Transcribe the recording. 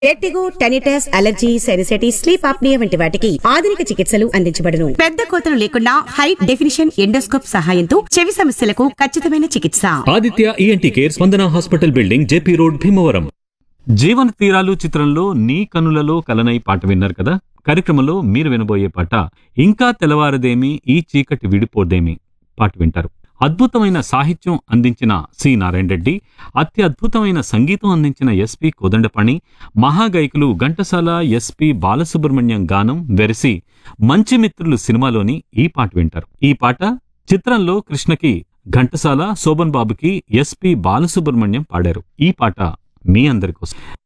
ఎట్టిగో tinnitus allergy sinusitis sleep apnoea వంటి వాటికి ఆధునిక చికిత్సలు అందించబడును పెద్ద కోతలు లేకుండా హై డెఫినిషన్ ఎండోస్కోప్ సహాయంతో చెవి సమస్యలకు ఖచ్చితమైన చికిత్స Aditya ENT care Spandana hospital building JP road Bhimavaram Jeevana Teeralu చిత్రంలో నీ కనులలో కలనై పాట విన్నారు కదా కార్యక్రమంలో మీరు వినబోయే పాట ఇంకా తెల్లవారదేమి ఈ చీకటి విడిపోదేమి పాట వింటారు అద్భుతమైన సాహిత్యం అందించిన సి నారాయణ రెడ్డి అత్యద్భుతమైన సంగీతం అందించిన ఎస్పి కోదండపాణి మహాగాయకులు ఘంటసాల ఎస్పి బాలసుబ్రహ్మణ్యం గానం వెరసి మంచి మిత్రులు సినిమాలోని ఈ పాట వింటారు ఈ పాట చిత్రంలో కృష్ణకి ఘంటసాల శోభన్ బాబుకి ఎస్పి బాలసుబ్రహ్మణ్యం పాడారు ఈ పాట మీ అందరి కోసం